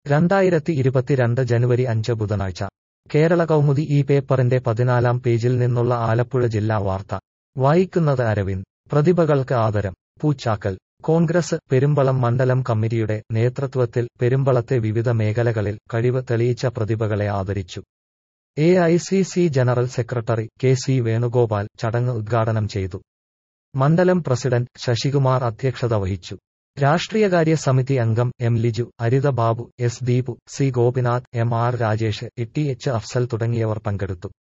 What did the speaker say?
രണ്ടായിരത്തി ഇരുപത്തിരണ്ട് ജനുവരി അഞ്ച് ബുധനാഴ്ച കേരള കൗമുദി ഈ പേപ്പറിന്റെ പതിനാലാം പേജിൽ നിന്നുള്ള ആലപ്പുഴ ജില്ലാ വാർത്ത വായിക്കുന്നത് അരവിന്ദ് പ്രതിഭകൾക്ക് ആദരം പൂച്ചാക്കൽ കോൺഗ്രസ് പെരുമ്പളം മണ്ഡലം കമ്മിറ്റിയുടെ നേതൃത്വത്തിൽ പെരുമ്പളത്തെ വിവിധ മേഖലകളിൽ കഴിവ് തെളിയിച്ച പ്രതിഭകളെ ആദരിച്ചു A I C C general secretary K C Venugopal ചടങ്ങ് ഉദ്ഘാടനം ചെയ്തു മണ്ഡലം പ്രസിഡന്റ് ശശികുമാർ അധ്യക്ഷത വഹിച്ചു രാഷ്ട്രീയകാര്യ സമിതി അംഗം M Liju Aritha Babu S Deepu C Gopinath M R Rajesh E T H Afsal തുടങ്ങിയവർ പങ്കെടുത്തു